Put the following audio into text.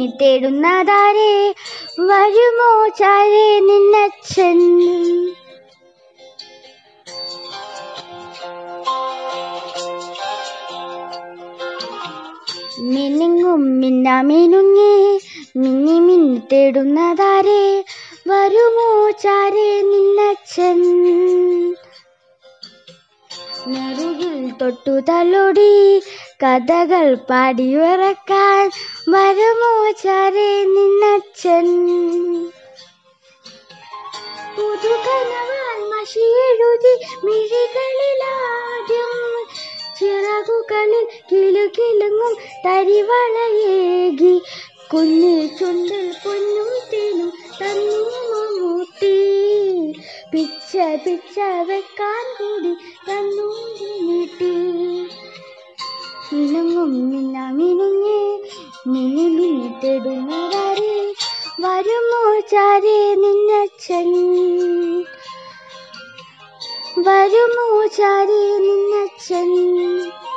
തേടുന്നതാരേ വരുമോ ചാരേ നിന്നച്ഛൻ മിനുങ്ങും മിന്നാമിനുങ്ങി മിന്നി മിന്നി തേടുന്നതാരേ വരുമോ ചാരേ നിന്നച്ഛൻ നെറുകിൽ തൊട്ടു തലോടി കഥകൾ പാടിയുറക്കാൻ വരുമോ ചാരേ നിന്നച്ഛൻ പുതുകനവാൽ മഷിയെഴുതി മിഴികളിലാദ്യം ചിറകുകളിൽ കിലുകിലുങ്ങും തരിവളയേകി കുഞ്ഞിൽ ചുണ്ടിൽ പൊന്നും തേനും തന്നു മമ്മൂട്ടി പിച്ച പിച്ച വെക്കാൻ കൂടി തന്നു നീട്ടി മിനുങ്ങും മിന്ന മിനുങ്ങി മിനി മിന്നി തേടുന്നവരെ വരുമോ ചാരേ നിന്നച്ഛൻ വരുമോ ചാരേ നിന്നച്ഛൻ